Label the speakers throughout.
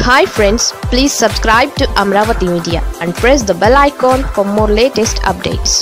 Speaker 1: hi friends please subscribe to Amaravati media and press the bell icon for more latest updates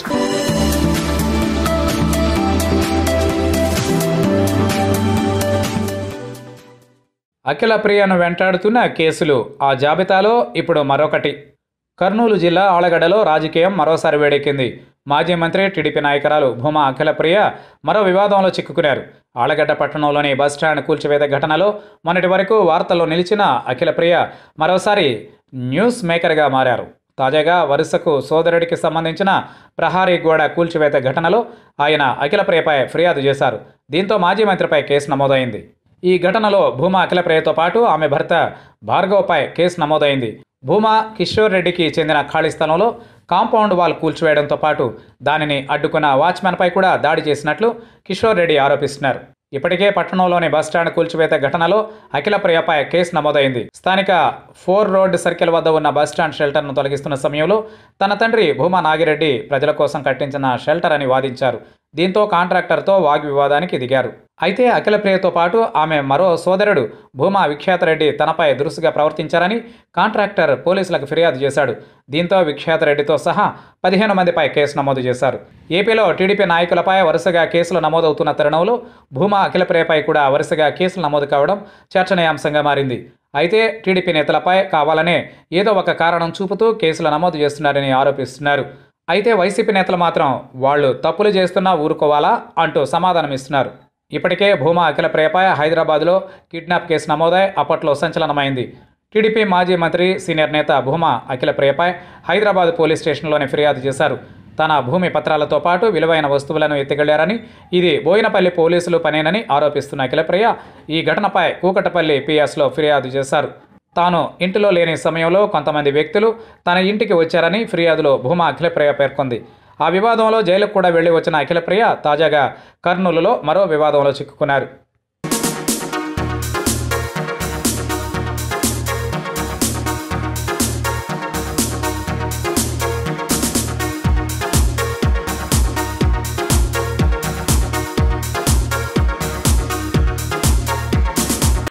Speaker 2: Akhila ప్రియను వెంటాడుతున్న కేసులు ఆ జాబితాలో ఇప్పుడు మరొకటి కర్నూలు జిల్లా ఆలగడ్డలో రాజకీయం మరోసారి వేడెక్కింది మాజీ మంత్రి టీడీపీ నాయకురాలు భూమా అఖిలప్రియ మరో వివాదంలో చిక్కుకున్నారు ఆలగడ్డ పట్టణంలోని బస్టాండ్ కూల్చివేత ఘటనలో మొన్నటి వరకు వార్తల్లో నిలిచిన అఖిలప్రియ మరోసారి న్యూస్ మేకర్గా మారారు తాజాగా వరుసకు సోదరుడికి సంబంధించిన ప్రహారీ గోడ కూల్చివేత ఘటనలో ఆయన అఖిలప్రియపై ఫిర్యాదు చేశారు దీంతో మాజీ మంత్రిపై కేసు నమోదైంది ఈ ఘటనలో భూమా అఖిలప్రియతో పాటు ఆమె భర్త భార్గవ్పై కేసు నమోదైంది భూమా కిషోర్ రెడ్డికి చెందిన ఖాళీ స్థలంలో కాంపౌండ్ వాల్ కూల్చివేయడంతో పాటు దానిని అడ్డుకున్న వాచ్మెన్పై కూడా దాడి చేసినట్లు కిషోర్ రెడ్డి ఆరోపిస్తున్నారు ఇప్పటికే పట్టణంలోని బస్టాండ్ కూల్చివేత ఘటనలో అఖిలప్రియపై కేసు నమోదైంది స్థానిక ఫోర్ రోడ్ సర్కిల్ వద్ద ఉన్న బస్టాండ్ షెల్టర్ను తొలగిస్తున్న సమయంలో తన తండ్రి భూమా నాగిరెడ్డి ప్రజల కోసం కట్టించిన షెల్టర్ అని వాదించారు దీంతో కాంట్రాక్టర్తో వాగ్వివాదానికి దిగారు అయితే అఖిలప్రియతో పాటు ఆమె మరో సోదరుడు భూమా విఖ్యాతరెడ్డి తనపై దురుసుగా ప్రవర్తించారని కాంట్రాక్టర్ పోలీసులకు ఫిర్యాదు చేశాడు దీంతో విఖ్యాతరెడ్డితో సహా పదిహేను మందిపై కేసు నమోదు చేశారు ఏపీలో టీడీపీ నాయకులపై వరుసగా కేసులు నమోదవుతున్న తరుణంలో భూమా అఖిలప్రియపై కూడా వరుసగా కేసులు నమోదు కావడం చర్చనీయాంశంగా మారింది అయితే టీడీపీ నేతలపై కావాలనే ఏదో ఒక కారణం చూపుతూ కేసులు నమోదు చేస్తున్నారని ఆరోపిస్తున్నారు అయితే వైసీపీ నేతలు మాత్రం వాళ్ళు తప్పులు చేస్తున్నా ఊరుకోవాలా అంటూ సమాధానం ఇస్తున్నారు ఇప్పటికే భూమా అఖిలప్రియపై హైదరాబాద్లో కిడ్నాప్ కేసు నమోదై అప్పట్లో సంచలనమైంది టీడీపీ మాజీ మంత్రి సీనియర్ నేత భూమా అఖిలప్రియపై హైదరాబాద్ పోలీస్ స్టేషన్లోనే ఫిర్యాదు చేశారు తన భూమి పత్రాలతో పాటు విలువైన వస్తువులను ఎత్తికెళ్లారని ఇది బోయినపల్లి పోలీసులు పనేనని ఆరోపిస్తున్న అఖిలప్రియ ఈ ఘటనపై కూకటపల్లి పిఎస్లో ఫిర్యాదు చేశారు తాను ఇంటిలో లేని సమయంలో కొంతమంది వ్యక్తులు తన ఇంటికి వచ్చారని ఫిర్యాదులో భూమా అఖిలప్రియ పేర్కొంది ఆ వివాదంలో జైలుకు కూడా వెళ్లి వచ్చిన అఖిలప్రియ తాజాగా కర్నూలులో మరో వివాదంలో చిక్కుకున్నారు